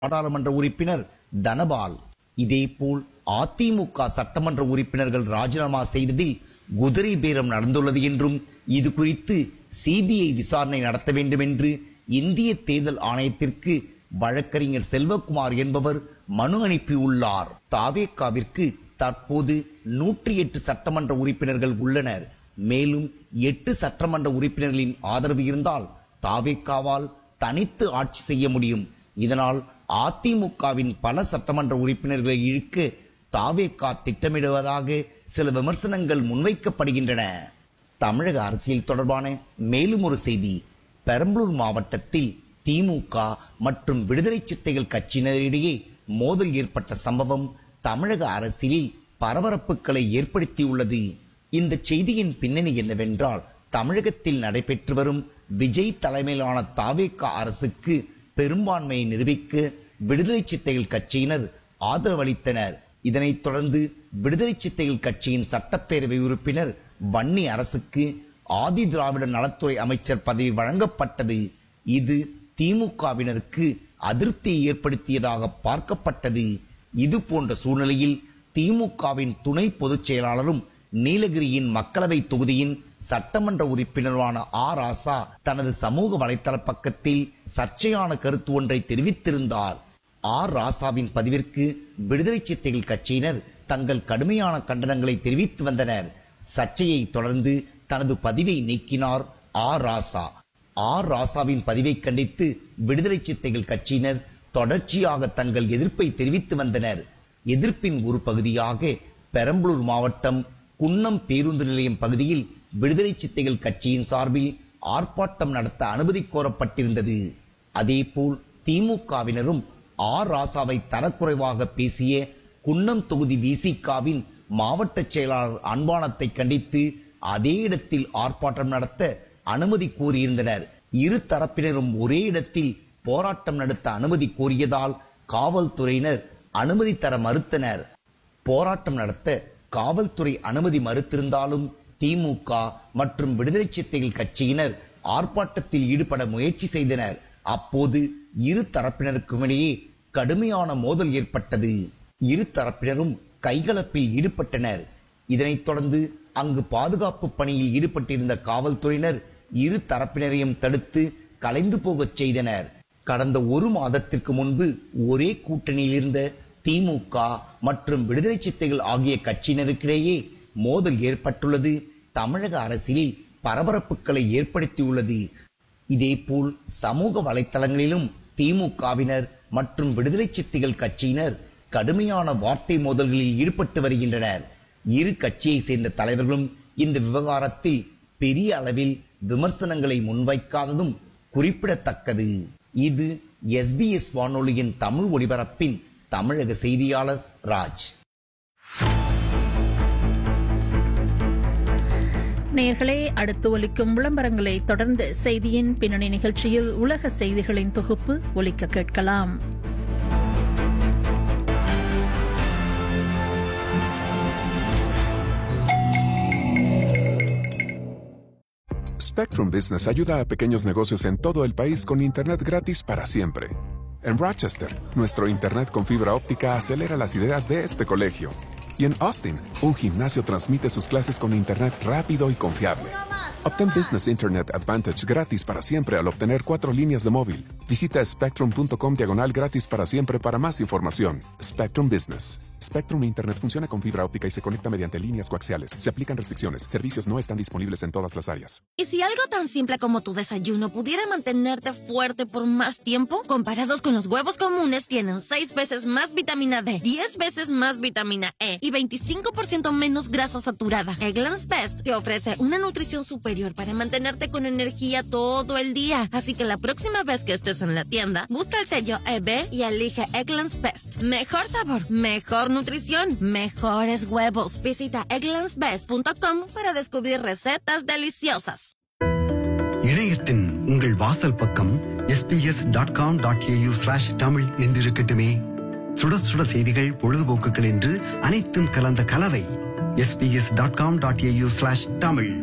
நாடாளுமன்ற உறுப்பினர் தனபால் இதேபோல் அதிமுக சட்டமன்ற உறுப்பினர்கள் ராஜினாமா செய்ததில் குதிரை பேரம் நடந்துள்ளது என்றும் இது குறித்து சிபிஐ விசாரணை நடத்த வேண்டும் என்று இந்திய தேர்தல் ஆணையத்திற்கு வழக்கறிஞர் செல்வகுமார் என்பவர் மனு அனுப்பியுள்ளார் தாவேகாவிற்கு தற்போது நூற்றி எட்டு சட்டமன்ற உறுப்பினர்கள் உள்ளனர் மேலும் எட்டு சட்டமன்ற உறுப்பினர்களின் ஆதரவு இருந்தால் தாவேகாவால் தனித்து ஆட்சி செய்ய முடியும் இதனால் அதிமுகவின் பல சட்டமன்ற உறுப்பினர்களை இழுக்க தாவேகா திட்டமிடுவதாக சில விமர்சனங்கள் முன்வைக்கப்படுகின்றன தமிழக அரசியல் தொடர்பான மேலும் ஒரு செய்தி பெரம்பலூர் மாவட்டத்தில் திமுக மற்றும் விடுதலை சிறுத்தைகள் கட்சியினரிடையே மோதல் ஏற்பட்ட சம்பவம் தமிழக அரசியலில் பரபரப்புகளை ஏற்படுத்தியுள்ளது இந்த செய்தியின் பின்னணி என்னவென்றால் தமிழகத்தில் நடைபெற்று வரும் விஜய் தலைமையிலான தாவேகா அரசுக்கு பெரும்பான்மையை நிரூபிக்க விடுதலை சிறுத்தைகள் கட்சியினர் ஆதரவளித்தனர் இதனைத் தொடர்ந்து விடுதலை சிறுத்தைகள் கட்சியின் சட்டப்பேரவை உறுப்பினர் வன்னி அரசுக்கு ஆதி திராவிட நலத்துறை அமைச்சர் பதவி வழங்கப்பட்டது இது திமுகவினருக்கு அதிருப்தியை ஏற்படுத்தியதாக பார்க்கப்பட்டது இது போன்ற சூழ்நிலையில் திமுகவின் துணை பொதுச் செயலாளரும் நீலகிரியின் மக்களவை தொகுதியின் சட்டமன்ற உறுப்பினரான ஆ ராசா தனது சமூக வலைதள பக்கத்தில் சர்ச்சையான கருத்து ஒன்றை தெரிவித்திருந்தார் ஆர் ராசாவின் பதிவிற்கு விடுதலை சிறுத்தைகள் கட்சியினர் தங்கள் கடுமையான கண்டனங்களை தெரிவித்து வந்தனர் சர்ச்சையை தொடர்ந்து தனது பதிவை நீக்கினார் ஆர் ராசா ஆர் ராசாவின் பதிவை கண்டித்து விடுதலை சிறுத்தைகள் கட்சியினர் தொடர்ச்சியாக தங்கள் எதிர்ப்பை தெரிவித்து வந்தனர் எதிர்ப்பின் ஒரு பகுதியாக பெரம்பலூர் மாவட்டம் குன்னம் பேருந்து நிலையம் பகுதியில் விடுதலை சிறுத்தைகள் கட்சியின் சார்பில் ஆர்ப்பாட்டம் நடத்த அனுமதி கோரப்பட்டிருந்தது அதேபோல் திமுகவினரும் ஆர் ராசாவை தரக்குறைவாக பேசிய குன்னம் தொகுதி விசிகாவின் மாவட்ட செயலாளர் அன்பானத்தை கண்டித்து அதே இடத்தில் ஆர்ப்பாட்டம் நடத்த அனுமதி கோரியிருந்தனர் இரு தரப்பினரும் ஒரே இடத்தில் போராட்டம் நடத்த அனுமதி கோரியதால் காவல்துறையினர் அனுமதி தர மறுத்தனர் போராட்டம் நடத்த காவல்துறை அனுமதி மறுத்திருந்தாலும் திமுக மற்றும் விடுதலை சிறுத்தைகள் கட்சியினர் ஆர்ப்பாட்டத்தில் ஈடுபட முயற்சி செய்தனர் அப்போது இரு தரப்பினருக்கும் இடையே கடுமையான மோதல் ஏற்பட்டது இரு தரப்பினரும் கைகலப்பில் ஈடுபட்டனர் இதனைத் தொடர்ந்து அங்கு பாதுகாப்பு பணியில் ஈடுபட்டிருந்த காவல்துறையினர் இரு தரப்பினரையும் தடுத்து கலைந்து போகச் செய்தனர் கடந்த ஒரு மாதத்திற்கு முன்பு ஒரே கூட்டணியில் இருந்த திமுக மற்றும் விடுதலை சிறுத்தைகள் ஆகிய கட்சியினருக்கிடையே மோதல் ஏற்பட்டுள்ளது தமிழக அரசியலில் பரபரப்புகளை ஏற்படுத்தியுள்ளது இதேபோல் சமூக வலைத்தளங்களிலும் திமுகவினர் மற்றும் விடுதலை சிறுத்தைகள் கட்சியினர் கடுமையான வார்த்தை மோதல்களில் ஈடுபட்டு வருகின்றனர் இரு கட்சியை சேர்ந்த தலைவர்களும் இந்த விவகாரத்தில் பெரிய அளவில் விமர்சனங்களை முன்வைக்காததும் குறிப்பிடத்தக்கது இது எஸ்பிஎஸ் வானொலியின் தமிழ் ஒலிபரப்பின் தமிழக செய்தியாளர் ராஜ் நேயர்களே அடுத்து ஒலிக்கும் விளம்பரங்களை தொடர்ந்து செய்தியின் பின்னணி நிகழ்ச்சியில் உலக செய்திகளின் தொகுப்பு ஒலிக்க கேட்கலாம் Spectrum Business ayuda a pequeños negocios en todo el país con Internet gratis para siempre. En Rochester, nuestro Internet con fibra óptica acelera las ideas de este colegio. Y en Austin, un gimnasio transmite sus clases con Internet rápido y confiable. Obtén Business Internet Advantage gratis para siempre al obtener cuatro líneas de móvil. Visita spectrum.com diagonal gratis para siempre para más información. Spectrum Business. Spectrum Internet funciona con fibra óptica y se conecta mediante líneas coaxiales. Se aplican restricciones. Servicios no están disponibles en todas las áreas. ¿Y si algo tan simple como tu desayuno pudiera mantenerte fuerte por más tiempo? Comparados con los huevos comunes, tienen 6 veces más vitamina D, 10 veces más vitamina E y 25% menos grasa saturada. Eggland's Best te ofrece una nutrición superior para mantenerte con energía todo el día. Así que la próxima vez que estés en la tienda, busca el sello EB y elige Eggland's Best. Mejor sabor, mejor nutrición, mejores huevos. Visita egglandsbest.com para descubrir recetas deliciosas. இணையத்தின் உங்கள் வாசல் பக்கம் SBS dot com dot AU slash Tamil என்றிருக்கட்டுமே சுட சுட செய்திகள் பொழுதுபோக்குகள் என்று அனைத்தும் கலந்த கலவை SBS dot com dot AU slash Tamil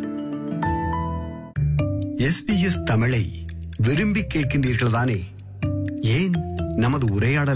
SBS தமிழை விரும்பி கேட்கின்றீர்கள் தானே ஏன் நமது உரையாடல்